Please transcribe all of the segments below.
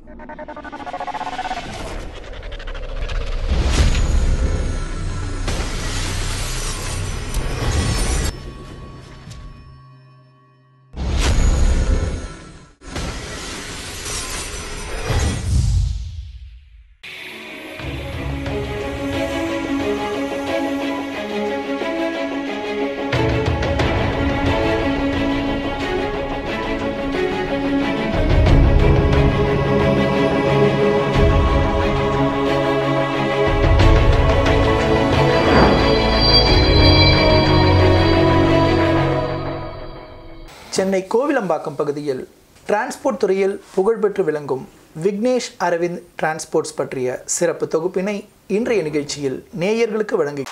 சென்னை கோவிலம்பாக்கம் பகுதியில் டிரான்ஸ்போர்ட் துறையில் புகழ்பெற்று விளங்கும் விக்னேஷ் அரவிந்த் டிரான்ஸ்போர்ட்ஸ் பற்றிய சிறப்பு தொகுப்பினை இன்றைய நிகழ்ச்சியில் நேயர்களுக்கு வழங்கி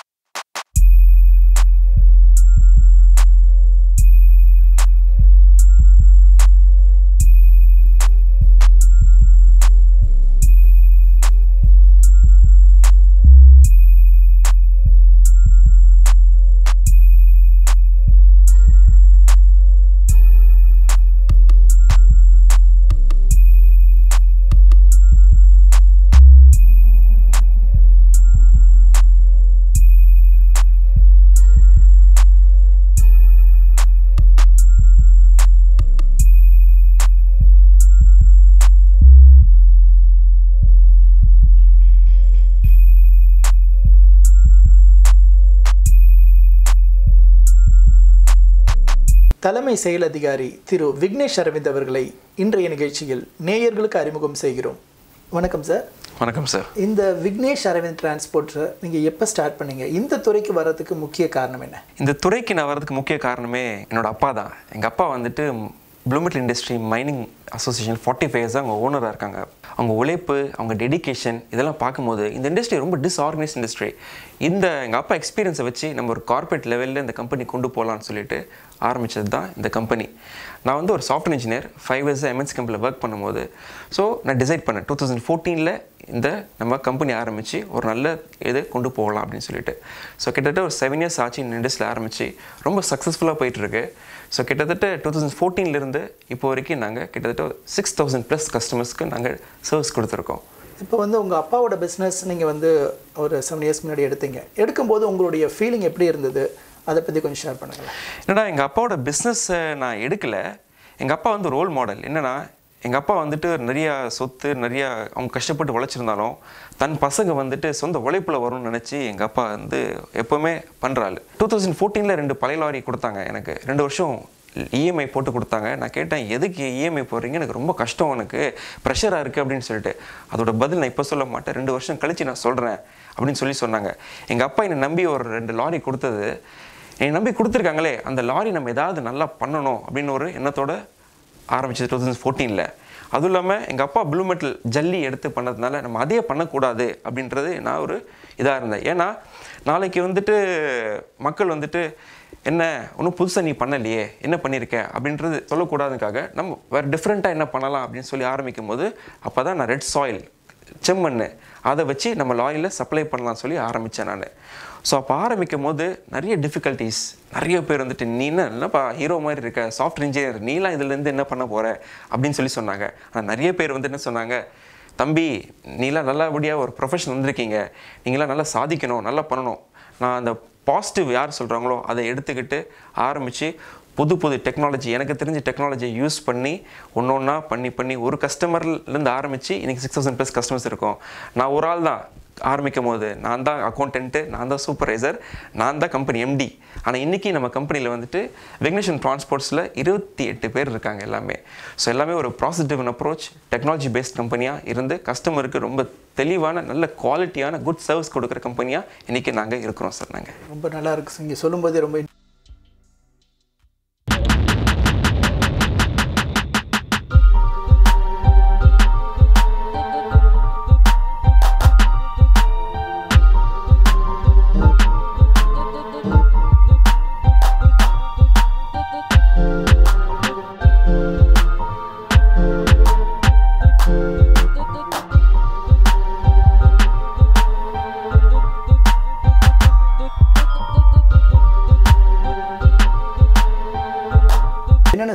தலைமை செயல் அதிகாரி திரு விக்னேஷ் அரவிந்த் அவர்களை இன்றைய நிகழ்ச்சியில் நேயர்களுக்கு அறிமுகம் செய்கிறோம் வணக்கம் சார் வணக்கம் சார் இந்த விக்னேஷ் அரவிந்த் டிரான்ஸ்போர்ட்ஸை நீங்கள் எப்போ ஸ்டார்ட் பண்ணீங்க இந்த துறைக்கு வர்றதுக்கு முக்கிய காரணம் என்ன இந்த துறைக்கு நான் வர்றதுக்கு முக்கிய காரணமே என்னோட அப்பா தான் எங்கள் அப்பா வந்துட்டு blue metal industry mining association forty five years அவங்க ஓனராக இருக்காங்க அவங்க உழைப்பு அவங்க டெடிகேஷன் இதெல்லாம் பார்க்கும்போது இந்த இண்டஸ்ட்ரி ரொம்ப டிஸ்ஆர்கனைஸ் இண்டஸ்ட்ரி இந்த எங்கள் அப்பா எக்ஸ்பீரியன்ஸை வச்சு நம்ம ஒரு கார்ப்பரேட் லெவலில் இந்த கம்பெனி கொண்டு போகலான்னு சொல்லிட்டு ஆரம்பித்தது தான் இந்த கம்பெனி நான் வந்து ஒரு software engineer five years MNC கம்பெனியில் ஒர்க் பண்ணும்போது ஸோ நான் டிசைட் பண்ணேன் டூ தௌசண்ட் ஃபோர்டீனில் இந்த நம்ம கம்பெனி ஆரம்பித்து ஒரு நல்ல இது கொண்டு போகலாம் அப்படின்னு சொல்லிட்டு ஸோ கிட்டத்தட்ட ஒரு செவன் இயர்ஸ் ஆச்சு இந்த இண்டஸ்ட்ரியில் ஆரம்பித்து ரொம்ப சக்ஸஸ்ஃபுல்லாக போயிட்டுருக்கு ஸோ கிட்டத்தட்ட டூ தௌசண்ட் ஃபோர்டீன்லேருந்து இப்போ வரைக்கும் நாங்கள் கிட்டத்தட்ட சிக்ஸ் தௌசண்ட் ப்ளஸ் கஸ்டமர்ஸ்க்கு நாங்கள் சர்வீஸ் கொடுத்துருக்கோம் இப்போ வந்து உங்கள் அப்பாவோட பிஸ்னஸ் நீங்கள் வந்து ஒரு செவன் இயர்ஸ் முன்னாடி எடுத்தீங்க எடுக்கும்போது உங்களுடைய ஃபீலிங் எப்படி இருந்தது அதை பற்றி கொஞ்சம் ஷேர் பண்ணுங்களேன் என்னடா எங்கள் அப்பாவோட பிஸ்னஸை நான் எடுக்கலை எங்கள் அப்பா வந்து ரோல் மாடல் என்னென்னா எங்கள் அப்பா வந்துட்டு நிறைய சொத்து நிறைய அவங்க கஷ்டப்பட்டு உழைச்சிருந்தாலும் தன் பசங்க வந்துட்டு சொந்த உழைப்பில் வரும்னு நினச்சி எங்கள் அப்பா வந்து எப்போவுமே பண்ணுறாள் டூ தௌசண்ட் ஃபோர்டீனில் ரெண்டு பழைய லாரி கொடுத்தாங்க எனக்கு ரெண்டு வருஷம் இஎம்ஐ போட்டு கொடுத்தாங்க நான் கேட்டேன் எதுக்கு இஎம்ஐ போடுறீங்க எனக்கு ரொம்ப கஷ்டம் எனக்கு ப்ரெஷராக இருக்குது அப்படின்னு சொல்லிட்டு அதோட பதில் நான் இப்போ சொல்ல மாட்டேன் ரெண்டு வருஷம் கழித்து நான் சொல்கிறேன் அப்படின்னு சொல்லி சொன்னாங்க எங்கள் அப்பா என்னை நம்பி ஒரு ரெண்டு லாரி கொடுத்தது என்னை நம்பி கொடுத்துருக்காங்களே அந்த லாரி நம்ம ஏதாவது நல்லா பண்ணணும் அப்படின்னு ஒரு எண்ணத்தோட ஆரம்பிச்சது டூ தௌசண்ட் ஃபோர்டீனில் அதுவும் இல்லாமல் எங்கள் அப்பா ப்ளூ மெட்டல் ஜல்லி எடுத்து பண்ணதுனால நம்ம அதையே பண்ணக்கூடாது அப்படின்றது நான் ஒரு இதாக இருந்தேன் ஏன்னா நாளைக்கு வந்துட்டு மக்கள் வந்துட்டு என்ன ஒன்றும் புதுசாக நீ பண்ணலையே என்ன பண்ணியிருக்க அப்படின்றது சொல்லக்கூடாதுக்காக நம்ம வேறு டிஃப்ரெண்ட்டாக என்ன பண்ணலாம் அப்படின்னு சொல்லி ஆரம்பிக்கும் போது அப்போ தான் நான் ரெட் சாயில் செம்மண் அதை வச்சு நம்ம லாரியில் சப்ளை பண்ணலாம்னு சொல்லி ஆரம்பித்தேன் நான் ஸோ அப்போ ஆரம்பிக்கும் போது நிறைய டிஃபிகல்ட்டிஸ் நிறைய பேர் வந்துட்டு நீ என்ன என்னப்பா ஹீரோ மாதிரி இருக்க சாஃப்ட்வேர் இன்ஜினியர் நீலாம் இதுலேருந்து என்ன பண்ண போகிற அப்படின்னு சொல்லி சொன்னாங்க ஆனால் நிறைய பேர் வந்து என்ன சொன்னாங்க தம்பி நீலாம் நல்லபடியாக ஒரு ப்ரொஃபஷன் வந்திருக்கீங்க நீங்களாம் நல்லா சாதிக்கணும் நல்லா பண்ணணும் நான் அந்த பாசிட்டிவ் யார் சொல்கிறாங்களோ அதை எடுத்துக்கிட்டு ஆரம்பித்து புது புது டெக்னாலஜி எனக்கு தெரிஞ்ச டெக்னாலஜியை யூஸ் பண்ணி ஒன்று ஒன்றா பண்ணி பண்ணி ஒரு கஸ்டமர்லேருந்து ஆரம்பித்து இன்றைக்கி சிக்ஸ் தௌசண்ட் ப்ளஸ் கஸ்டமர்ஸ் இருக்கும் நான் ஒரு ஆள் தான் ஆரம்பிக்கும் போது நான் தான் அக்கௌண்டன்ட்டு நான் தான் சூப்பர்வைசர் நான் தான் கம்பெனி எம்டி ஆனால் இன்றைக்கி நம்ம கம்பெனியில் வந்துட்டு விக்னேஷன் டிரான்ஸ்போர்ட்ஸில் இருபத்தி எட்டு பேர் இருக்காங்க எல்லாமே ஸோ எல்லாமே ஒரு ப்ராசிட்டிவ் அப்ரோச் டெக்னாலஜி பேஸ்ட் கம்பெனியாக இருந்து கஸ்டமருக்கு ரொம்ப தெளிவான நல்ல குவாலிட்டியான குட் சர்வீஸ் கொடுக்குற கம்பெனியாக இன்றைக்கி நாங்கள் இருக்கிறோம் சார் நாங்கள் ரொம்ப நல்லா இருக்கு இங்கே சொல்லும்போதே ரொம்ப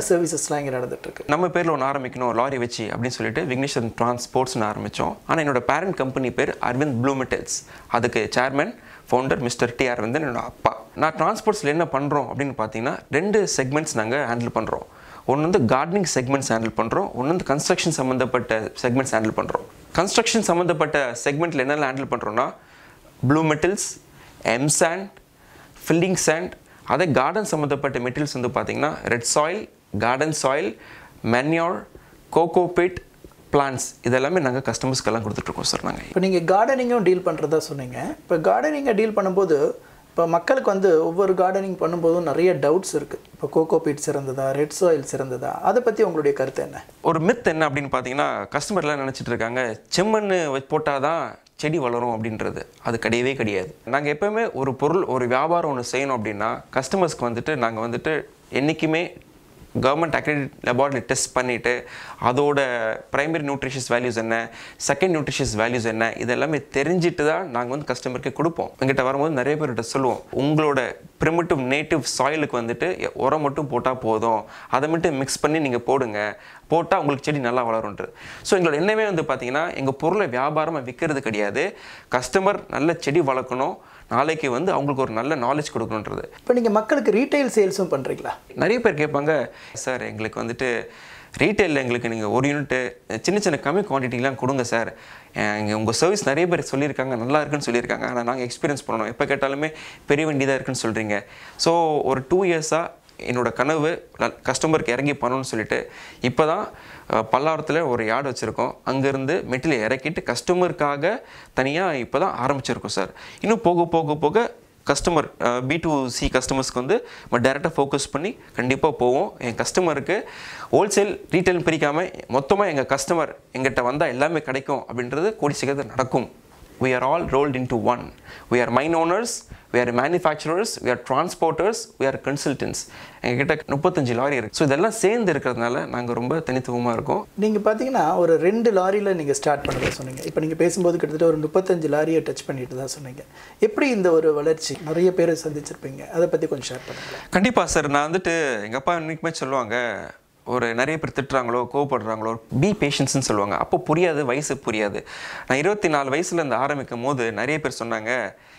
சர்வீசஸ்லாம் இங்கே நடந்துட்டுருக்கு நம்ம பேரில் ஒன்று ஆரம்பிக்கணும் லாரி வச்சு அப்படின்னு சொல்லிட்டு விக்னேஸ்வரன் டிரான்ஸ்போர்ட்ஸ்னு ஆரம்பித்தோம் ஆனால் என்னோட பேரண்ட் கம்பெனி பேர் அரவிந்த் ப்ளூ மெட்டல்ஸ் அதுக்கு chairman founder mister T Aravindan என்னோட அப்பா நான் டிரான்ஸ்போர்ட்ஸில் என்ன பண்ணுறோம் அப்படின்னு பார்த்தீங்கன்னா ரெண்டு செக்மெண்ட்ஸ் நாங்கள் ஹேண்டில் பண்ணுறோம் ஒன்று வந்து கார்டனிங் செக்மெண்ட்ஸ் ஹேண்டில் பண்ணுறோம் ஒன்று வந்து கன்ஸ்ட்ரக்ஷன் சம்மந்தப்பட்ட செக்மெண்ட்ஸ் ஹேண்டில் பண்ணுறோம் கன்ஸ்ட்ரக்ஷன் சம்மந்தப்பட்ட செக்மெண்ட்டில் என்னெல்லாம் ஹேண்டில் பண்ணுறோன்னா blue metals M sand filling sand அதே கார்டன் சம்மந்தப்பட்ட மெட்டீரியல்ஸ் வந்து பார்த்தீங்கன்னா red soil garden soil manure coco peat plants இதெல்லாமே நாங்கள் கஸ்டமர்ஸ்க்கெல்லாம் கொடுத்துட்ருக்கோம் சார் நாங்கள் இப்போ நீங்கள் கார்டனிங்கும் டீல் பண்ணுறதா சொன்னீங்க இப்போ கார்டனிங்கை டீல் பண்ணும்போது இப்போ மக்களுக்கு வந்து ஒவ்வொரு கார்டனிங் பண்ணும்போதும் நிறைய டவுட்ஸ் இருக்குது இப்போ கோகோ பீட் சிறந்ததா ரெட் சாயில் சிறந்ததா அதை பற்றி உங்களுடைய கருத்து என்ன ஒரு மித் என்ன அப்படின்னு பார்த்தீங்கன்னா கஸ்டமர்லாம் நினச்சிட்டு இருக்காங்க செம்மண் போட்டால் தான் செடி வளரும் அப்படின்றது அது கிடையவே கிடையாது நாங்கள் எப்போவுமே ஒரு பொருள் ஒரு வியாபாரம் ஒன்று செய்யணும் அப்படின்னா கஸ்டமர்ஸ்க்கு வந்துட்டு நாங்கள் வந்துட்டு என்றைக்குமே கவர்மெண்ட் அக்ரெடிட் லெபார்டரி டெஸ்ட் பண்ணிவிட்டு அதோட பிரைமரி நியூட்ரிஷியஸ் வேல்யூஸ் என்ன செகண்ட் நியூட்ரிஷியஸ் வேல்யூஸ் என்ன இதெல்லாமே தெரிஞ்சுட்டு தான் நாங்கள் வந்து கஸ்டமருக்கு கொடுப்போம் எங்கிட்ட வரும்போது நிறைய பேர்கிட்ட சொல்லுவோம் உங்களோட ப்ரிமிட்டிவ் நேட்டிவ் சாயிலுக்கு வந்துட்டு உரம் மட்டும் போட்டால் போதும் அதை மட்டும் மிக்ஸ் பண்ணி நீங்கள் போடுங்க போட்டால் உங்களுக்கு செடி நல்லா வளரும்ன்றது ஸோ எங்களோட எண்ணமே வந்து பார்த்தீங்கன்னா எங்கள் பொருளை வியாபாரமாக விற்கிறது கிடையாது கஸ்டமர் நல்ல செடி வளர்க்கணும் நாளைக்கு வந்து அவங்களுக்கு ஒரு நல்ல நாலேஜ் கொடுக்கணுன்றது இப்போ நீங்கள் மக்களுக்கு ரீட்டைல் சேல்ஸும் பண்ணுறீங்களா நிறைய பேர் கேட்பாங்க சார் எங்களுக்கு வந்துட்டு ரீட்டைலில் எங்களுக்கு நீங்கள் ஒரு யூனிட்டு சின்ன சின்ன கம்மி குவான்டிட்டிலாம் கொடுங்க சார் இங்கே உங்கள் சர்வீஸ் நிறைய பேர் சொல்லியிருக்காங்க நல்லா இருக்குன்னு சொல்லியிருக்காங்க ஆனால் நாங்கள் எக்ஸ்பீரியன்ஸ் பண்ணணும் எப்போ கேட்டாலுமே பெரிய வண்டி தான் இருக்குன்னு சொல்கிறீங்க ஸோ ஒரு டூ இயர்ஸாக என்னோட கனவு கஸ்டமருக்கு இறங்கி பண்ணணும்னு சொல்லிட்டு இப்போ தான் பல்லாவரத்தில் ஒரு யார்டு வச்சுருக்கோம் அங்கேருந்து மெட்டீரியல் இறக்கிட்டு கஸ்டமருக்காக தனியாக இப்போ தான் ஆரம்பிச்சிருக்கோம் சார் இன்னும் போக போக போக கஸ்டமர் பி டு சி கஸ்டமர்ஸ்க்கு வந்து நம்ம டேரெக்டாக ஃபோக்கஸ் பண்ணி கண்டிப்பாக போவோம் என் கஸ்டமருக்கு ஹோல்சேல் ரீட்டைல் பிரிக்காமல் மொத்தமாக எங்கள் கஸ்டமர் எங்கிட்ட வந்தால் எல்லாமே கிடைக்கும் அப்படின்றது கூடி சீக்கிரத்தில் நடக்கும் we are all rolled into one we are mine owners we are manufacturers we are transporters we are consultants எங்ககிட்ட முப்பத்தஞ்சு லாரி இருக்குது ஸோ இதெல்லாம் சேர்ந்து இருக்கிறதுனால நாங்கள் ரொம்ப தனித்துவமாக இருக்கோம் நீங்கள் பார்த்தீங்கன்னா ஒரு ரெண்டு லாரியில் நீங்கள் ஸ்டார்ட் பண்ணதா சொன்னீங்க இப்போ நீங்கள் பேசும்போது கிட்டத்தட்ட ஒரு முப்பத்தஞ்சு லாரியை டச் பண்ணிட்டு தான் சொன்னீங்க எப்படி இந்த ஒரு வளர்ச்சி நிறைய பேர் சந்திச்சிருப்பீங்க அதை பற்றி கொஞ்சம் ஷேர் பண்ணுங்களேன் கண்டிப்பாக சார் நான் வந்துட்டு எங்கள் அப்பா இன்னைக்குமே சொல்லுவாங்க ஒரு நிறைய பேர் திட்டுறாங்களோ கோவப்படுறாங்களோ பி பேஷன்ஸ்னு சொல்லுவாங்க அப்போ புரியாது வயசு புரியாது நான் இருபத்தி நாலு வயசுல இருந்து ஆரம்பிக்கும் போது நிறைய பேர் சொன்னாங்க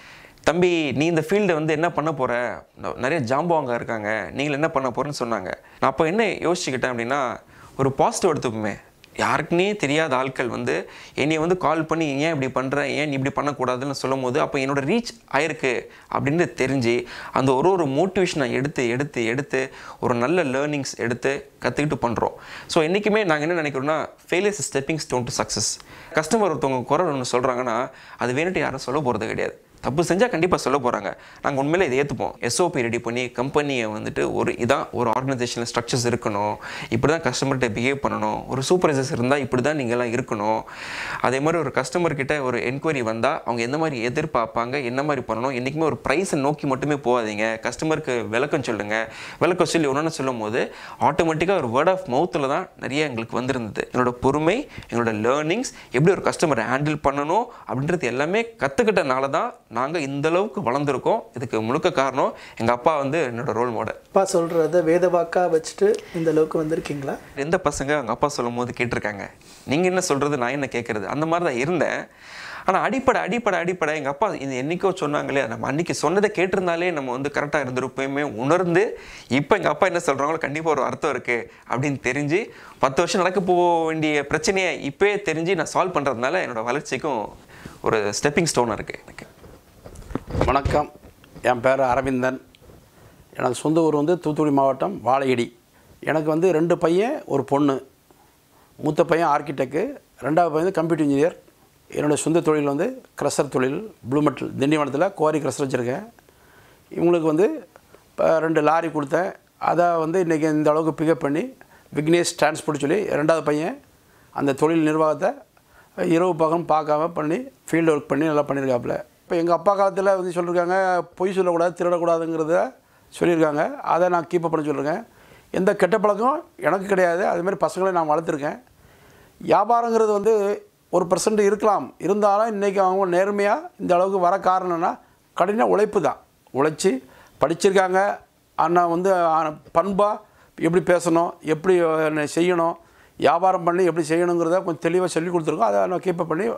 தம்பி நீ இந்த ஃபீல்டை வந்து என்ன பண்ண போற நிறைய ஜாம்பவாங்க இருக்காங்க நீங்கள் என்ன பண்ண போறேன்னு சொன்னாங்க நான் அப்போ என்ன யோசிச்சுக்கிட்டேன் அப்படின்னா ஒரு பாசிட்டிவ் எடுத்துப்போமே யாருக்குனே தெரியாத ஆட்கள் வந்து என்னை வந்து கால் பண்ணி ஏன் இப்படி பண்ணுற ஏன் நீ இப்படி பண்ணக்கூடாதுன்னு சொல்லும் போது அப்போ என்னோட ரீச் ஆயிருக்கு அப்படின்னு தெரிஞ்சு அந்த ஒரு ஒரு மோட்டிவேஷனை எடுத்து எடுத்து எடுத்து ஒரு நல்ல லேர்னிங்ஸ் எடுத்து கற்றுக்கிட்டு பண்ணுறோம் ஸோ என்றைக்குமே நாங்கள் என்ன நினைக்கிறோம்னா failures stepping stone to success customer ஒருத்தவங்க குரல் ஒன்று சொல்கிறாங்கன்னா அது வேணுட்டு யாரும் சொல்ல போகிறது கிடையாது தப்பு செஞ்சால் கண்டிப்பாக சொல்ல போகிறாங்க நாங்கள் உண்மையிலே இதை ஏற்றுப்போம் எஸ்ஓபி ரெடி பண்ணி கம்பெனியை வந்துட்டு ஒரு இதான் ஒரு ஆர்கனைசேஷனில் ஸ்ட்ரக்சர்ஸ் இருக்கணும் இப்படி தான் கஸ்டமர்கிட்ட பிஹேவ் பண்ணணும் ஒரு சூப்பர்வைசர்ஸ் இருந்தால் இப்படி தான் நீங்கள்லாம் இருக்கணும் அதே மாதிரி ஒரு கஸ்டமர்கிட்ட ஒரு என்கொயரி வந்தால் அவங்க எந்த மாதிரி எதிர்பார்ப்பாங்க என்ன மாதிரி பண்ணணும் என்றைக்குமே ஒரு ப்ரைஸை நோக்கி மட்டுமே போகாதீங்க கஸ்டமருக்கு விளக்கம் சொல்லுங்கள் விளக்கம் சொல்லி ஒன்று சொல்லும் போது ஆட்டோமேட்டிக்காக ஒரு வேர்ட் ஆஃப் மவுத்தில் தான் நிறைய எங்களுக்கு வந்திருந்தது என்னோட பொறுமை எங்களோட லேர்னிங்ஸ் எப்படி ஒரு கஸ்டமரை ஹேண்டில் பண்ணணும் அப்படின்றது எல்லாமே கற்றுக்கிட்டனால தான் நாங்கள் இந்த அளவுக்கு வளர்ந்துருக்கோம் இதுக்கு முழுக்க காரணம் எங்கள் அப்பா வந்து என்னோட ரோல் மாடல் அப்பா சொல்கிறத வேத வாக்கா வச்சுட்டு இந்த அளவுக்கு வந்திருக்கீங்களா எந்த பசங்க அவங்க அப்பா சொல்லும் போது கேட்டிருக்காங்க நீங்கள் என்ன சொல்கிறது நான் என்ன கேட்குறது அந்த மாதிரி தான் இருந்தேன் ஆனால் அடிப்படை அடிப்படை அடிப்படை எங்கள் அப்பா இது என்னைக்கோ சொன்னாங்களே நம்ம அன்னைக்கு சொன்னதை கேட்டிருந்தாலே நம்ம வந்து கரெக்டாக இருந்திருப்போமே உணர்ந்து இப்போ எங்கள் அப்பா என்ன சொல்கிறாங்களோ கண்டிப்பாக ஒரு அர்த்தம் இருக்குது அப்படின்னு தெரிஞ்சு பத்து வருஷம் நடக்க போக வேண்டிய பிரச்சனையை இப்போயே தெரிஞ்சு நான் சால்வ் பண்ணுறதுனால என்னோட வளர்ச்சிக்கும் ஒரு ஸ்டெப்பிங் ஸ்டோனாக இருக்குது எனக்கு வணக்கம் என் பேர் அரவிந்தன் எனது சொந்த ஊர் வந்து தூத்துக்குடி மாவட்டம் வாழையடி எனக்கு வந்து ரெண்டு பையன் ஒரு பொண்ணு மூத்த பையன் ஆர்கிடெக்டு ரெண்டாவது பையன் வந்து கம்ப்யூட்டர் இன்ஜினியர் என்னோடய சொந்த தொழில் வந்து க்ரஷர் தொழில் ப்ளூ மெட்டல் திண்டிவனத்தில் குவாரி க்ரஷர் வச்சுருக்கேன் இவங்களுக்கு வந்து இப்போ ரெண்டு லாரி கொடுத்தேன் அதை வந்து இன்றைக்கி இந்த அளவுக்கு பிக்கப் பண்ணி விக்னேஷ் டிரான்ஸ்போர்ட் சொல்லி ரெண்டாவது பையன் அந்த தொழில் நிர்வாகத்தை இரவு பகம் பார்க்காம பண்ணி ஃபீல்டு ஒர்க் பண்ணி நல்லா பண்ணியிருக்காப்புல இப்போ எங்கள் அப்பா காலத்தில் வந்து சொல்லியிருக்காங்க பொய் சொல்லக்கூடாது திருடக்கூடாதுங்கிறத சொல்லியிருக்காங்க அதை நான் கீப்பப் பண்ண சொல்லியிருக்கேன் எந்த கெட்ட பழக்கம் எனக்கு கிடையாது அதுமாதிரி பசங்களை நான் வளர்த்துருக்கேன் வியாபாரங்கிறது வந்து ஒரு பர்சன்ட் இருக்கலாம் இருந்தாலும் இன்றைக்கி அவங்க நேர்மையாக இந்த அளவுக்கு வர காரணம்னா கடின உழைப்பு தான் உழைச்சி படிச்சிருக்காங்க ஆனால் வந்து பண்பாக எப்படி பேசணும் எப்படி அஹ், செய்யணும் வியாபாரம் பண்ணி எப்படி செய்யணுங்கிறத கொஞ்சம் தெளிவாக சொல்லி கொடுத்துருக்கோம் அதை நான் கீப்பப் பண்ணி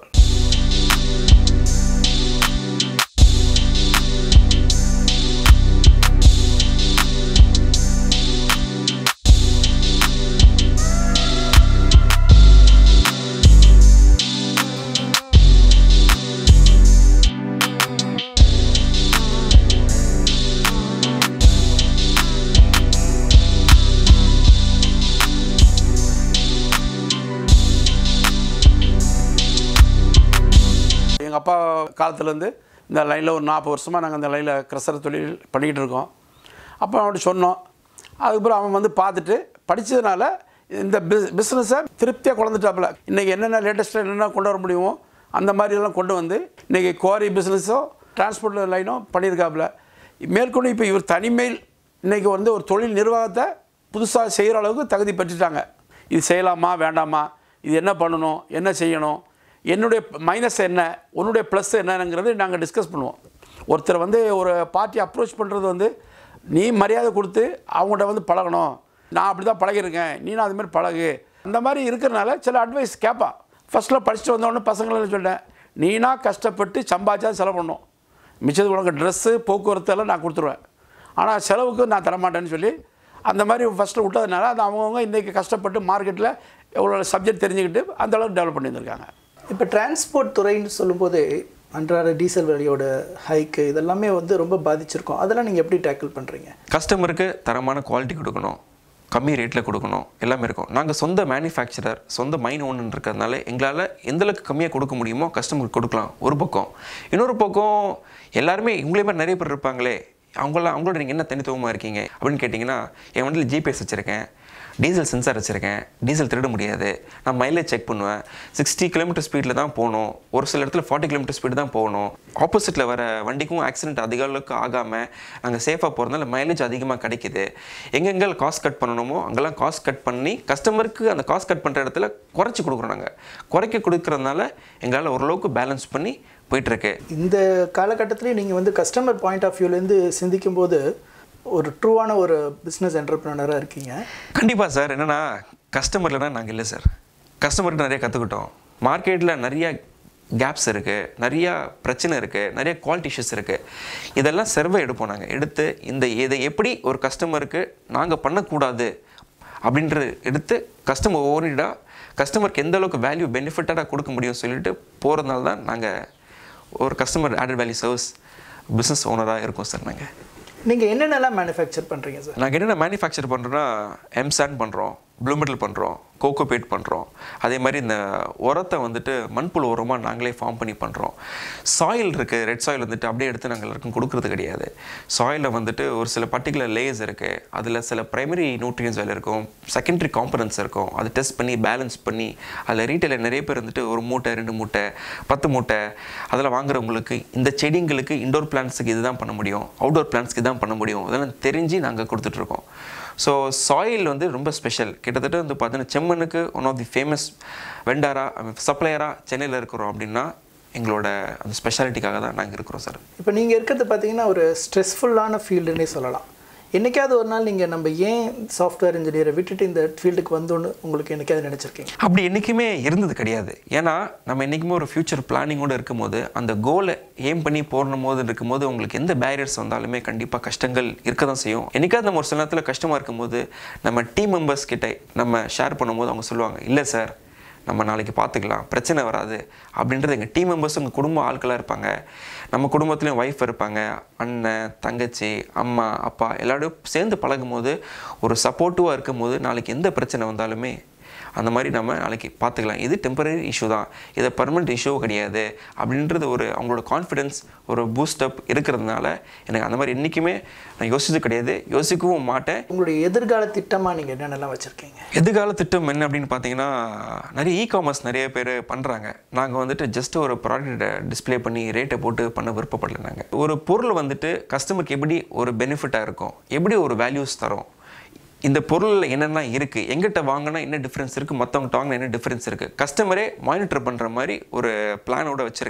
எங்கள் அப்பா காலத்துலேருந்து இந்த லைனில் ஒரு நாற்பது வருஷமாக நாங்கள் அந்த லைனில் கிரசர தொழில் பண்ணிக்கிட்டு இருக்கோம் அப்போ அவன்கிட்ட சொன்னோம் அதுக்கப்புறம் அவன் வந்து பார்த்துட்டு படித்ததுனால இந்த பிஸ் பிஸ்னஸை திருப்தியாக கொண்டுட்டாப்புல இன்றைக்கி என்னென்ன லேட்டஸ்ட்டாக என்னென்ன கொண்டு வர முடியுமோ அந்த மாதிரியெல்லாம் கொண்டு வந்து இன்றைக்கி குவாரி பிஸ்னஸோ டிரான்ஸ்போர்ட் லைனும் பண்ணியிருக்காப்புல மேற்கொண்டு இப்போ இவர் தனிமையில் இன்றைக்கி வந்து ஒரு தொழில் நிர்வாகத்தை புதுசாக செய்கிற அளவுக்கு தகுதி பெற்றுட்டாங்க இது செய்யலாமா வேண்டாமா இது என்ன பண்ணணும் என்ன செய்யணும் என்னுடைய மைனஸ் என்ன உன்னுடைய ப்ளஸ் என்னங்கிறது நாங்கள் டிஸ்கஸ் பண்ணுவோம் ஒருத்தர் வந்து ஒரு பார்ட்டி அப்ரோச் பண்ணுறது வந்து நீ மரியாதை கொடுத்து அவங்கள்ட்ட வந்து பழகணும் நான் அப்படி தான் பழகிருக்கேன் நீனும் அது மாதிரி பழகு அந்த மாதிரி இருக்கிறனால சில அட்வைஸ் கேட்பான் ஃபஸ்ட்டில் படிச்சுட்டு வந்தோடனே பசங்களை சொல்லிட்டேன் நீனா கஷ்டப்பட்டு சம்பாதிச்சா செலவு பண்ணணும் மிச்சது உனக்கு ட்ரெஸ்ஸு போக்குவரத்து எல்லாம் நான் கொடுத்துருவேன் ஆனால் செலவுக்கு நான் தரமாட்டேன்னு சொல்லி அந்த மாதிரி ஃபஸ்ட்டு விட்டதுனால அது அவங்கவுங்க இன்றைக்கி கஷ்டப்பட்டு மார்க்கெட்டில் எவ்வளோ சப்ஜெக்ட் தெரிஞ்சுக்கிட்டு அந்த அளவுக்கு டெவலப் பண்ணி வந்திருக்காங்க இப்போ டிரான்ஸ்போர்ட் துறைன்னு சொல்லும்போது அன்றாட டீசல் விலையோட ஹைக்கு இதெல்லாமே வந்து ரொம்ப பாதிச்சிருக்கும் அதெல்லாம் நீங்கள் எப்படி டேக்கிள் பண்ணுறீங்க கஸ்டமருக்கு தரமான குவாலிட்டி கொடுக்கணும் கம்மி ரேட்டில் கொடுக்கணும் எல்லாமே இருக்கும் நாங்கள் சொந்த மேனுஃபேக்சரர் சொந்த மைன் ஓன்னு இருக்கிறதுனால எங்களால் எந்த அளவுக்கு கம்மியாக கொடுக்க முடியுமோ கஸ்டமருக்கு கொடுக்கலாம் ஒரு பக்கம் இன்னொரு பக்கம் எல்லாருமே உங்களே மாதிரி நிறைய பேர் இருப்பாங்களே அவங்களாம் அவங்களோட நீங்கள் என்ன தனித்துவமாக இருக்கீங்க அப்படின்னு கேட்டிங்கன்னா என் வண்டியில் ஜிபிஎஸ் வச்சுருக்கேன் டீசல் சென்சார் வச்சுருக்கேன் டீசல் திருட முடியாது நான் மைலேஜ் செக் பண்ணுவேன் சிக்ஸ்டி கிலோமீட்டர் ஸ்பீடில் தான் போகணும் ஒரு சில இடத்துல ஃபார்ட்டி கிலோமீட்டர் ஸ்பீடு தான் போகணும் ஆப்போசிட்டில் வர வண்டிக்கும் ஆக்சிடென்ட் அதிக அளவுக்கு ஆகாமல் நாங்கள் சேஃபாக போகிறதுனால மைலேஜ் அதிகமாக கிடைக்குது எங்கெங்கே காஸ்ட் கட் பண்ணணுமோ அங்கெல்லாம் காஸ்ட் கட் பண்ணி கஸ்டமருக்கு அந்த காஸ்ட் கட் பண்ணுற இடத்துல குறைச்சி கொடுக்குறோம் நாங்கள் குறைக்க கொடுக்கறதுனால எங்களால் ஓரளவுக்கு பேலன்ஸ் பண்ணி போயிட்டுருக்கு இந்த காலகட்டத்திலேயே நீங்கள் வந்து கஸ்டமர் பாயிண்ட் ஆஃப் வியூலேருந்து சிந்திக்கும் போது ஒரு ட்ரூவான ஒரு பிஸ்னஸ் என்டர்பிரினராக இருக்கீங்க கண்டிப்பாக சார் என்னென்னா கஸ்டமர்லனா நாங்கள் இல்லை சார் கஸ்டமர்கிட்ட நிறைய கற்றுக்கிட்டோம் மார்க்கெட்டில் நிறைய கேப்ஸ் இருக்குது நிறையா பிரச்சனை இருக்குது நிறைய குவாலிட்டி இஷ்யூஸ் இருக்குது இதெல்லாம் சர்வே எடுப்போம் நாங்கள் எடுத்து இந்த இதை எப்படி ஒரு கஸ்டமருக்கு நாங்கள் பண்ணக்கூடாது அப்படின்ற எடுத்து கஸ்டமர் ஓரிடாக கஸ்டமருக்கு எந்த அளவுக்கு வேல்யூ பெனிஃபிட்டடாக கொடுக்க முடியும்னு சொல்லிட்டு போகிறதுனால தான் நாங்கள் ஒரு customer added value service business ஓனராக இருக்கோம் சார் நாங்கள் நீங்கள் என்னென்னலாம் மேனுஃபேக்சர் பண்ணுறீங்க சார் நாங்கள் என்னென்ன மேனுஃபேக்சர் பண்ணுறோன்னா எம்சாண்ட் பண்ணுறோம் ப்ளூ மெட்டல் பண்ணுறோம் கோகோபேட் பண்ணுறோம் அதே மாதிரி இந்த உரத்தை வந்துட்டு மண்புழு உரமாக நாங்களே ஃபார்ம் பண்ணி பண்ணுறோம் சாயில் இருக்குது ரெட் சாயில் வந்துட்டு அப்படியே எடுத்து நாங்கள் எல்லாருக்கும் கொடுக்குறது கிடையாது சாயிலில் வந்துட்டு ஒரு சில பர்டிகுலர் லேயர்ஸ் இருக்குது அதில் சில ப்ரைமரி நியூட்ரியன்ஸ் அதில் இருக்கும் செகண்டரி காம்பனன்ட்ஸ் இருக்கும் அதை டெஸ்ட் பண்ணி பேலன்ஸ் பண்ணி அதில் ரீட்டைலில் நிறைய பேர் வந்துட்டு ஒரு மூட்டை ரெண்டு மூட்டை பத்து மூட்டை அதில் வாங்குறவங்களுக்கு இந்த செடிங்களுக்கு இண்டோர் பிளான்ட்ஸுக்கு இதுதான் பண்ண முடியும் அவுடோர் பிளான்ட்ஸ்க்கு தான் பண்ண முடியும் அதெல்லாம் தெரிஞ்சு நாங்கள் கொடுத்துட்ருக்கோம் ஸோ சாயில் வந்து ரொம்ப ஸ்பெஷல் கிட்டத்தட்ட வந்து பார்த்தீங்கன்னா செம்மண்ணுக்கு ஒன் ஆஃப் தி ஃபேமஸ் வெண்டாராக சப்ளையராக சென்னையில் இருக்கிறோம் அப்படின்னா எங்களோட அந்த ஸ்பெஷாலிட்டிக்காக தான் நாங்கள் இருக்கிறோம் சார் இப்போ நீங்கள் இருக்கிறது பார்த்தீங்கன்னா ஒரு ஸ்ட்ரெஸ்ஃபுல்லான ஃபீல்டுன்னே சொல்லலாம் என்னைக்காவது ஒரு நாள் நீங்கள் நம்ம ஏன் சாஃப்ட்வேர் இன்ஜினியரை விட்டுட்டு இந்த ஃபீல்டுக்கு வந்தோன்னு உங்களுக்கு என்னைக்காவது நினச்சிருக்கீங்க அப்படி என்றைக்குமே இருந்தது கிடையாது ஏன்னா நம்ம என்றைக்குமே ஒரு ஃப்யூச்சர் பிளானிங்கோடு இருக்கும்போது அந்த கோலை ஏம் பண்ணி போடணும் போது இருக்கும்போது உங்களுக்கு எந்த பேரியர்ஸ் வந்தாலுமே கண்டிப்பாக கஷ்டங்கள் இருக்க தான் செய்யும் என்னைக்காவது நம்ம ஒரு சில நேரத்தில் கஷ்டமாக இருக்கும்போது நம்ம டீம் மெம்பர்ஸ் கிட்ட நம்ம ஷேர் பண்ணும்போது அவங்க சொல்லுவாங்க இல்லை சார் நம்ம நாளைக்கு பார்த்துக்கலாம் பிரச்சனை வராது அப்படின்றது எங்கள் டீம் மெம்பர்ஸ் எங்கள் குடும்ப ஆட்களாக இருப்பாங்க நம்ம குடும்பத்துலேயும் ஒய்ஃப் இருப்பாங்க அண்ணன் தங்கச்சி அம்மா அப்பா எல்லாரோடையும் சேர்ந்து பழகும்போது ஒரு சப்போர்ட்டிவாக இருக்கும்போது நாளைக்கு எந்த பிரச்சனை வந்தாலுமே அந்த மாதிரி நம்ம நாளைக்கு பார்த்துக்கலாம் இது டெம்பரரி இஷ்யூ தான் இது பர்மனெண்ட் இஷ்யூ கிடையாது அப்படின்றது ஒரு அவங்களோட கான்ஃபிடென்ஸ் ஒரு பூஸ்டப் இருக்கிறதுனால எனக்கு அந்த மாதிரி என்றைக்குமே நான் யோசிச்சது கிடையாது யோசிக்கவும் மாட்டேன் உங்களுடைய எதிர்கால திட்டமாக நீங்கள் என்னென்னலாம் வச்சுருக்கீங்க எதிர்கால திட்டம் என்ன அப்படின்னு பார்த்தீங்கன்னா நிறைய இ காமர்ஸ் நிறைய பேர் பண்ணுறாங்க நாங்கள் வந்துட்டு ஜஸ்ட் ஒரு ப்ராடக்ட்டை டிஸ்ப்ளே பண்ணி ரேட்டை போட்டு பண்ண விருப்பப்படல நாங்கள் ஒரு பொருள் வந்துட்டு கஸ்டமருக்கு எப்படி ஒரு பெனிஃபிட்டாக இருக்கும் எப்படி ஒரு வேல்யூஸ் தரும் இந்த பொருளில் என்னென்ன இருக்குது எங்கிட்ட வாங்கினா என்ன டிஃப்ரென்ஸ் இருக்குது மற்றவங்கள்ட்ட வாங்கினா என்ன டிஃப்ரென்ஸ் இருக்குது கஸ்டமரே மானிட்டர் பண்ணுற மாதிரி ஒரு பிளானோட வச்சுருக்கேன்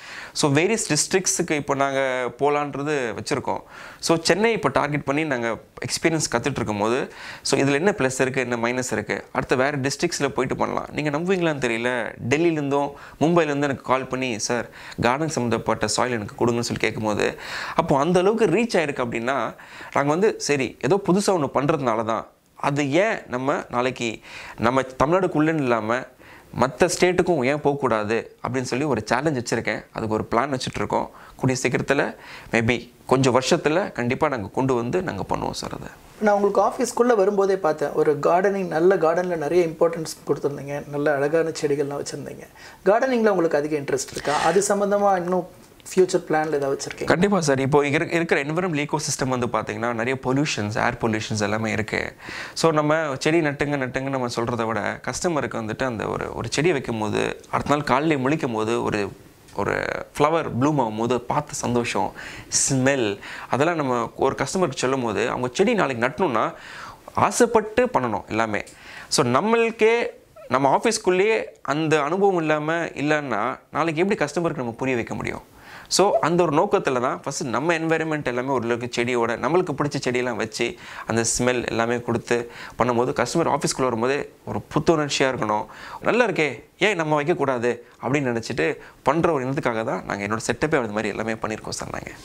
ஸோ வேரியஸ் டிஸ்ட்ரிக்ஸுக்கு இப்போ நாங்கள் போகலான்றது வச்சுருக்கோம் ஸோ சென்னை இப்போ டார்கெட் பண்ணி நாங்கள் எக்ஸ்பீரியன்ஸ் கற்றுட்டு இருக்கும்போது ஸோ இதில் என்ன ப்ளஸ் இருக்குது என்ன மைனஸ் இருக்குது அடுத்து வேறு டிஸ்ட்ரிக்ஸில் போயிட்டு பண்ணலாம் நீங்கள் நம்புவீங்களான்னு தெரியல டெல்லியிலேருந்தும் மும்பைலேருந்து எனக்கு கால் பண்ணி சார் கார்டன் சம்மந்தப்பட்ட சாயில் எனக்கு கொடுங்கன்னு சொல்லி கேட்கும்போது அப்போ அந்த அளவுக்கு ரீச் ஆயிருக்கு அப்படின்னா நாங்கள் வந்து சரி ஏதோ புதுசாக ஒன்று பண்ணுறதுனால தான் அது ஏன் நம்ம நாளைக்கு நம்ம தமிழ்நாடுக்குள்ளேன்னு இல்லாமல் மற்ற ஸ்டேட்டுக்கும் ஏன் போகக்கூடாது அப்படின்னு சொல்லி ஒரு சேலஞ்ச் வச்சுருக்கேன் அதுக்கு ஒரு பிளான் வச்சுட்ருக்கோம் கூடிய சீக்கிரத்தில் மேபி கொஞ்சம் வருஷத்தில் கண்டிப்பாக நாங்கள் கொண்டு வந்து நாங்கள் பண்ணுவோம் சார் அதை நான் உங்களுக்கு ஆஃபீஸ்க்குள்ளே வரும்போதே பார்த்தேன் ஒரு கார்டனிங் நல்ல கார்டனில் நிறைய இம்பார்ட்டன்ஸ் கொடுத்துருந்தீங்க நல்ல அழகான செடிகள்லாம் வச்சுருந்தீங்க கார்டனிங்கில் உங்களுக்கு அதிக இன்ட்ரெஸ்ட் இருக்கா அது சம்மந்தமாக இன்னும் ஃப்யூச்சர் பிளானில் ஏதாவது வச்சுருக்கீங்க கண்டிப்பாக சார் இப்போ இரு இருக்கிற என்வரன்மெண்ட் ஈகோ சிஸ்டம் வந்து பார்த்தீங்கன்னா நிறைய பொல்யூஷன்ஸ் ஏர் பொல்யூஷன்ஸ் எல்லாமே இருக்குது ஸோ நம்ம செடி நட்டுங்க நட்டுங்க நம்ம சொல்கிறத விட கஸ்டமருக்கு வந்துட்டு அந்த ஒரு ஒரு செடியை வைக்கும் போது அடுத்த நாள் காலையில் முழிக்கும் போது ஒரு ஒரு ஃப்ளவர் ப்ளூம் ஆகும்போது பார்த்த சந்தோஷம் ஸ்மெல் அதெல்லாம் நம்ம ஒரு கஸ்டமருக்கு சொல்லும் போது அவங்க செடி நாளைக்கு நட்டணும்னா ஆசைப்பட்டு பண்ணணும் எல்லாமே ஸோ நம்மளுக்கே நம்ம ஆஃபீஸ்க்குள்ளேயே அந்த அனுபவம் இல்லாமல் இல்லைன்னா நாளைக்கு எப்படி கஸ்டமருக்கு நம்ம புரிய வைக்க முடியும் ஸோ அந்த ஒரு நோக்கத்தில் தான் ஃபஸ்ட்டு நம்ம என்வாயர்மெண்ட் எல்லாமே ஓரளவுக்கு செடியோட நம்மளுக்கு பிடிச்ச செடியெல்லாம் வச்சு அந்த ஸ்மெல் எல்லாமே கொடுத்து பண்ணும்போது கஸ்டமர் ஆஃபீஸ்க்குள்ளே வரும்போது ஒரு புத்துணர்ச்சியாக இருக்கணும் நல்லா இருக்கே ஏன் நம்ம வைக்கக்கூடாது அப்படின்னு நினச்சிட்டு பண்ணுற ஒரு இனத்துக்காக தான் நாங்கள் என்னோட செட்டப்பே அந்த மாதிரி எல்லாமே பண்ணியிருக்கோம் சார் நாங்கள்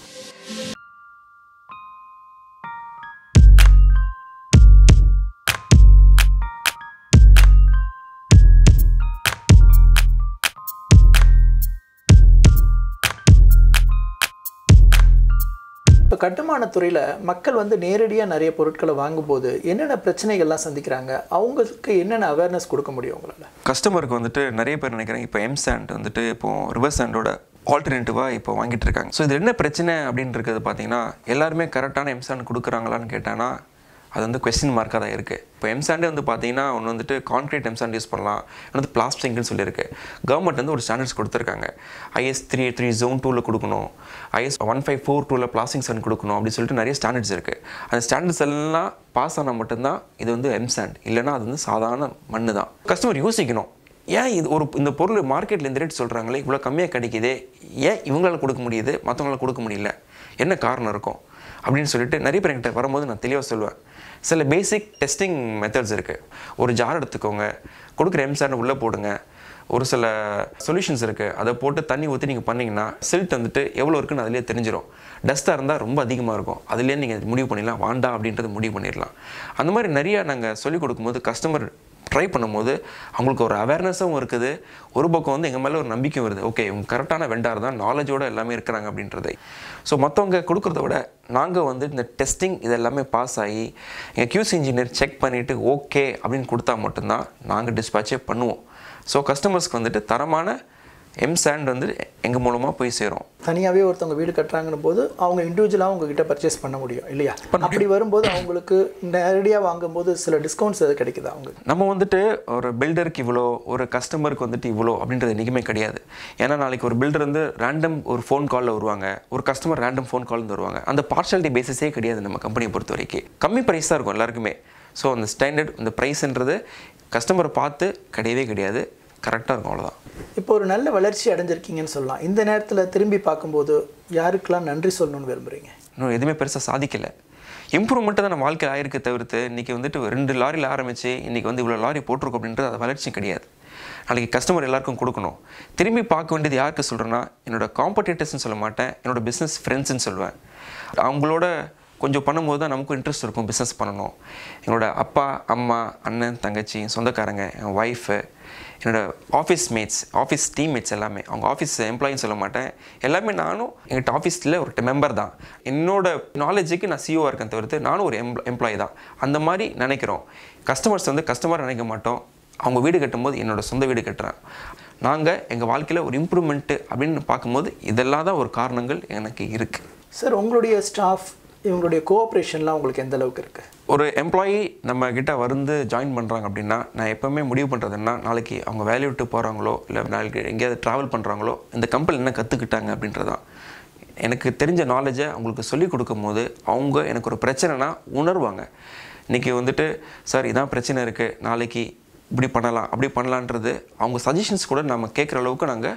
இப்போ கட்டுமானத் துறையில் மக்கள் வந்து நேரடியாக நிறைய பொருட்களை வாங்கும்போது என்னென்ன பிரச்சனைகள்லாம் சந்திக்கிறாங்க அவங்களுக்கு என்னென்ன அவேர்னஸ் கொடுக்க முடியும் உங்களால் கஸ்டமருக்கு வந்துட்டு நிறைய பேர் நினைக்கிறாங்க இப்போ எம் சாண்ட் வந்துட்டு இப்போ ரிவர்ஸ் சாண்டோட ஆல்டர்னேட்டிவாக இப்போ வாங்கிட்டு இருக்காங்க ஸோ இது என்ன பிரச்சனை அப்படின்னு இருக்கிறது பார்த்தீங்கன்னா எல்லாருமே கரெக்டான எம் சாண்ட் கொடுக்குறாங்களான்னு கேட்டானா அது வந்து கொஸ்டின் மார்க்காக தான் இருக்குது இப்போ எம்சாண்டே வந்து பார்த்தீங்கன்னா ஒன்று வந்துட்டு கான்க்ரீட் எம்சாண்ட் யூஸ் பண்ணலாம் இன்னொன்று பிளாஸ்டிக்னு சொல்லியிருக்கு கவர்மெண்ட் வந்து ஒரு ஸ்டாண்டர்ட்ஸ் கொடுத்துருக்காங்க ஐஎஸ் த்ரீ த்ரீ ஜோன் டூவில் கொடுக்கணும் ஐஎஸ் ஒன் ஃபைவ் ஃபோர் டூவில் பிளாஸ்டிக் சாண்ட் கொடுக்கணும் அப்படின்னு சொல்லிட்டு நிறைய ஸ்டாண்டர்ட்ஸ் இருக்குது அந்த ஸ்டாண்டர்ட்ஸ் எல்லாம் பாஸ் ஆனால் மட்டும்தான் இது வந்து எம்சாண்ட் இல்லைன்னா அது வந்து சாதாரண மண்ணு தான் கஸ்டமர் யோசிக்கணும் ஏன் இது ஒரு இந்த பொருள் மார்க்கெட்டில் இந்த ரேட் சொல்கிறாங்களே இவ்வளோ கம்மியாக கிடைக்குதே ஏன் இவங்களால கொடுக்க முடியுது மற்றவங்களால கொடுக்க முடியல என்ன காரணம் இருக்கும் அப்படின்னு சொல்லிட்டு நிறைய பேர் என்கிட்ட வரும்போது நான் தெளிவாக சொல்லுவேன் சில பேசிக் டெஸ்டிங் மெத்தட்ஸ் இருக்குது ஒரு ஜார் எடுத்துக்கோங்க கொடுக்குற எம்சாண்ட் உள்ளே போடுங்க ஒரு சில சொல்யூஷன்ஸ் இருக்குது அதை போட்டு தண்ணி ஊற்றி நீங்கள் பண்ணிங்கன்னா சில்ட் வந்துட்டு எவ்வளோ இருக்குன்னு அதிலே தெரிஞ்சிடும் டஸ்ட்டாக இருந்தால் ரொம்ப அதிகமாக இருக்கும் அதுலேயே நீங்கள் முடிவு பண்ணிடலாம் வாண்டா அப்படின்றது முடிவு பண்ணிடலாம் அந்த மாதிரி நிறையா நாங்கள் சொல்லிக் கொடுக்கும்போது கஸ்டமர் ட்ரை பண்ணும்போது அவங்களுக்கு ஒரு அவேர்னஸும் இருக்குது ஒரு பக்கம் வந்து எங்கள் மேலே ஒரு நம்பிக்கையும் வருது ஓகே இவங்க கரெக்டான வெண்டார் தான் நாலேஜோடு எல்லாமே இருக்கிறாங்க அப்படின்றது ஸோ மற்றவங்க கொடுக்குறத விட நாங்கள் வந்து இந்த டெஸ்டிங் இது எல்லாமே பாஸ் ஆகி எங்கள் கியூஸ் இன்ஜினியர் செக் பண்ணிவிட்டு ஓகே அப்படின்னு கொடுத்தா மட்டும்தான் நாங்கள் டிஸ்பேச்சே பண்ணுவோம் ஸோ கஸ்டமர்ஸ்க்கு வந்துட்டு தரமான எம் சாண்ட் வந்து எங்கள் மூலமாக போய் சேரும் தனியாகவே ஒருத்தவங்க வீடு கட்டுறாங்கன்னும் போது அவங்க இண்டிவிஜுவலாக உங்ககிட்ட பர்ச்சேஸ் பண்ண முடியும் இல்லையா அப்படி வரும்போது அவங்களுக்கு நேரடியாக வாங்கும்போது சில டிஸ்கவுண்ட்ஸ் எது கிடைக்குதா அவங்களுக்கு நம்ம வந்துட்டு ஒரு பில்டருக்கு இவ்வளோ ஒரு கஸ்டமருக்கு வந்துட்டு இவ்வளோ அப்படின்றது என்றைக்குமே கிடையாது ஏன்னா நாளைக்கு ஒரு பில்டர் வந்து ரேண்டம் ஒரு ஃபோன் காலில் வருவாங்க ஒரு கஸ்டமர் ரேண்டம் ஃபோன் கால் வருவாங்க அந்த பார்ஷாலிட்டி பேசிஸே கிடையாது நம்ம கம்பெனியை பொறுத்த வரைக்கும் கம்மி ப்ரைஸ் தான் இருக்கும் எல்லாருக்குமே ஸோ அந்த ஸ்டாண்டர்ட் இந்த ப்ரைஸ்ன்றது கஸ்டமரை பார்த்து கிடையவே கிடையாது கரெக்டாக இருக்கும் அவ்வளோதான் இப்போ ஒரு நல்ல வளர்ச்சி அடைஞ்சிருக்கீங்கன்னு சொல்லலாம் இந்த நேரத்தில் திரும்பி பார்க்கும்போது யாருக்கெல்லாம் நன்றி சொல்லணும்னு விரும்புகிறீங்க இன்னும் எதுவுமே பெருசாக சாதிக்கலை இம்ப்ரூவ்மெண்ட்டு தான் நம்ம வாழ்க்கையில் ஆயிருக்கு தவிர்த்து இன்றைக்கி வந்துட்டு ரெண்டு லாரியில் ஆரம்பித்து இன்றைக்கி வந்து இவ்வளோ லாரி போட்டிருக்கோம் அப்படின்றது அது வளர்ச்சி கிடையாது நாளைக்கு கஸ்டமர் எல்லாருக்கும் கொடுக்கணும் திரும்பி பார்க்க வேண்டியது யாருக்கு சொல்கிறேன்னா என்னோட காம்படிட்டர்ஸ்னு சொல்ல மாட்டேன் என்னோட பிஸ்னஸ் ஃப்ரெண்ட்ஸ்னு சொல்லுவேன் அவங்களோட கொஞ்சம் பண்ணும்போது தான் நமக்கும் இன்ட்ரெஸ்ட் இருக்கும் பிஸ்னஸ் பண்ணணும் என்னோட அப்பா அம்மா அண்ணன் தங்கச்சி சொந்தக்காரங்க என் ஒய்ஃபு என்னோட ஆஃபீஸ் மேட்ஸ் ஆஃபீஸ் டீம்மேட்ஸ் எல்லாமே அவங்க ஆஃபீஸ் எம்ப்ளாயின்னு சொல்ல மாட்டேன் எல்லாமே நானும் எங்கிட்ட ஆஃபீஸில் ஒரு மெம்பர் தான் என்னோட நாலேஜுக்கு நான் சிஓ இருக்கேன் தவிர்த்து நானும் ஒரு எம்ப்ளா எம்ப்ளாயி தான் அந்த மாதிரி நினைக்கிறோம் கஸ்டமர்ஸ் வந்து கஸ்டமர் நினைக்க மாட்டோம் அவங்க வீடு கட்டும்போது என்னோட சொந்த வீடு கட்டுறேன் நாங்கள் எங்கள் வாழ்க்கையில் ஒரு இம்ப்ரூவ்மெண்ட்டு அப்படின்னு பார்க்கும்போது இதெல்லாம் தான் ஒரு காரணங்கள் எனக்கு இருக்குது சார் உங்களுடைய ஸ்டாஃப் இவங்களுடைய கோஆப்ரேஷன்லாம் உங்களுக்கு எந்த அளவுக்கு இருக்குது ஒரு எம்ப்ளாயி நம்ம கிட்ட வந்து ஜாயின் பண்ணுறாங்க அப்படின்னா நான் எப்போவுமே முடிவு பண்ணுறதுன்னா நாளைக்கு அவங்க வேலையை விட்டு போகிறாங்களோ இல்லை நாளைக்கு எங்கேயாவது ட்ராவல் பண்ணுறாங்களோ இந்த கம்பெனி என்ன கற்றுக்கிட்டாங்க அப்படின்றதான் எனக்கு தெரிஞ்ச நாலேஜை அவங்களுக்கு சொல்லிக் கொடுக்கும்போது அவங்க எனக்கு ஒரு பிரச்சனைனா உணர்வாங்க இன்றைக்கி வந்துட்டு சார் இதான் பிரச்சனை இருக்குது நாளைக்கு இப்படி பண்ணலாம் அப்படி பண்ணலான்றது அவங்க சஜஷன்ஸ் கூட நம்ம கேட்குற அளவுக்கு நாங்கள்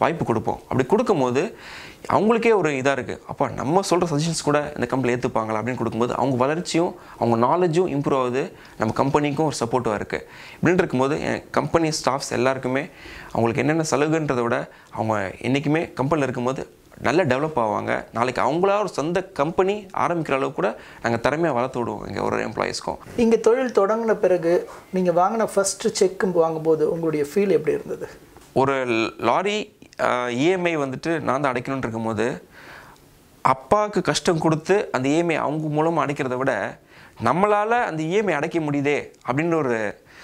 வாய்ப்பு கொடுப்போம் அப்படி கொடுக்கும்போது அவங்களுக்கே ஒரு இதாக இருக்குது அப்பா நம்ம சொல்கிற சஜஷன்ஸ் கூட இந்த கம்பெனி ஏற்றுப்பாங்களா அப்படின்னு கொடுக்கும்போது அவங்க வளர்ச்சியும் அவங்க நாலேஜும் இம்ப்ரூவ் ஆகுது நம்ம கம்பெனிக்கும் ஒரு சப்போர்ட்டாக இருக்குது இப்படின்னு இருக்கும்போது என் கம்பெனி ஸ்டாஃப்ஸ் எல்லாருக்குமே அவங்களுக்கு என்னென்ன சலுகைன்றதை விட அவங்க என்றைக்குமே கம்பெனியில் இருக்கும்போது நல்லா டெவலப் ஆவாங்க நாளைக்கு அவங்களா ஒரு சொந்த கம்பெனி ஆரம்பிக்கிற அளவுக்கு கூட நாங்கள் திறமையாக வளர்த்து விடுவோம் இங்கே ஒரு எம்ப்ளாயீஸ்க்கும் இங்கே தொழில் தொடங்கின பிறகு நீங்கள் வாங்கின ஃபஸ்ட்டு செக் வாங்கும்போது உங்களுடைய ஃபீல் எப்படி இருந்தது ஒரு லாரி இஎம்ஐ வந்துட்டு நான் தான் அடைக்கணும்னு இருக்கும்போது அப்பாவுக்கு கஷ்டம் கொடுத்து அந்த இஎம்ஐ அவங்க மூலமாக அடைக்கிறத விட நம்மளால் அந்த இஎம்ஐ அடைக்க முடியுதே அப்படின்ற ஒரு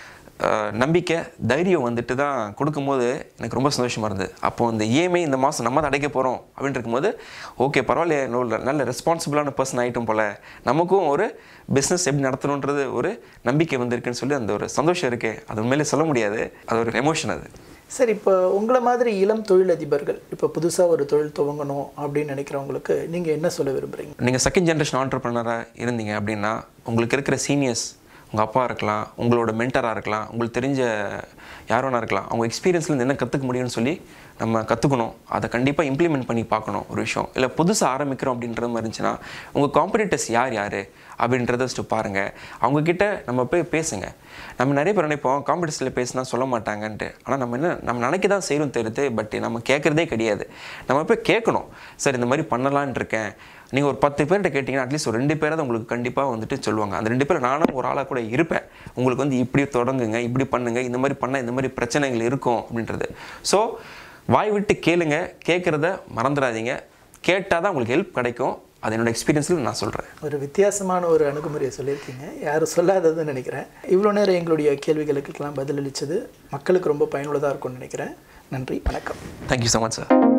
அஹ், நம்பிக்கை தைரியம் வந்துட்டு தான் கொடுக்கும்போது எனக்கு ரொம்ப சந்தோஷமாக இருந்தது அப்போது இந்த இஎம்ஐ இந்த மாதம் நம்ம தான் அடைக்க போகிறோம் அப்படின்னு இருக்கும்போது ஓகே பரவாயில்ல நல்ல நல்ல ரெஸ்பான்சிபிளான பர்சன் ஆகிட்டும் போல் நமக்கும் ஒரு பிஸ்னஸ் எப்படி நடத்தணுன்றது ஒரு நம்பிக்கை வந்திருக்குன்னு சொல்லி அந்த ஒரு சந்தோஷம் இருக்கே அது உண்மையிலே சொல்ல முடியாது அது ஒரு எமோஷன் அது சரி இப்போ உங்களை மாதிரி இளம் தொழிலதிபர்கள் இப்போ புதுசாக ஒரு தொழில் துவங்கணும் அப்படின்னு நினைக்கிறவங்களுக்கு நீங்கள் என்ன சொல்ல விரும்புகிறீங்க நீங்கள் செகண்ட் ஜென்ரேஷன் ஆண்டர்பிரினராக இருந்தீங்க அப்படின்னா உங்களுக்கு இருக்கிற சீனியர்ஸ் உங்கள் அப்பா இருக்கலாம் உங்களோட மென்டராக இருக்கலாம் உங்களுக்கு தெரிஞ்ச யார் வேணா இருக்கலாம் அவங்க எக்ஸ்பீரியன்ஸ்லேருந்து என்ன கற்றுக்க முடியும்னு சொல்லி நம்ம கற்றுக்கணும் அதை கண்டிப்பாக இம்ப்ளிமெண்ட் பண்ணி பார்க்கணும் ஒரு விஷயம் இல்லை புதுசாக ஆரம்பிக்கிறோம் அப்படின்ற மாதிரி இருந்துச்சுன்னா உங்கள் காம்படிட்டர்ஸ் யார் யார் அப்படின்றத ஃபஸ்ட்டு பாருங்கள் அவங்கக்கிட்ட நம்ம போய் பேசுங்க நம்ம நிறைய பேர் நினைப்போம் காம்படிஷனில் பேசினா சொல்ல மாட்டாங்கன்ட்டு ஆனால் நம்ம என்ன நம்ம நினைக்க தான் செய்யணும் தெரியுது பட் நம்ம கேட்குறதே கிடையாது நம்ம போய் கேட்கணும் சார் இந்த மாதிரி பண்ணலான்னு இருக்கேன் நீங்கள் ஒரு பத்து பேர்கிட்ட கேட்டிங்கன்னா அட்லீஸ்ட் ஒரு ரெண்டு பேராவது உங்களுக்கு கண்டிப்பாக வந்துட்டு சொல்லுவாங்க அந்த ரெண்டு பேர் நானும் ஒரு ஆளாக கூட இருப்பேன் உங்களுக்கு வந்து இப்படி தொடங்குங்க இப்படி பண்ணுங்க இந்த மாதிரி பண்ண இந்த மாதிரி பிரச்சனைகள் இருக்கும் அப்படின்றது ஸோ வாய் விட்டு கேளுங்க கேட்குறத மறந்துடாதீங்க கேட்டால் தான் உங்களுக்கு ஹெல்ப் கிடைக்கும் அது என்னோட எக்ஸ்பீரியன்ஸில் நான் சொல்கிறேன் ஒரு வித்தியாசமான ஒரு அணுகுமுறையை சொல்லியிருக்கீங்க யாரும் சொல்லாததுன்னு நினைக்கிறேன் இவ்வளோ நேரம் எங்களுடைய கேள்விகளுக்கெல்லாம் பதிலளித்தது மக்களுக்கு ரொம்ப பயனுள்ளதாக இருக்கும்னு நினைக்கிறேன் நன்றி வணக்கம் தேங்க்யூ ஸோ மச் சார்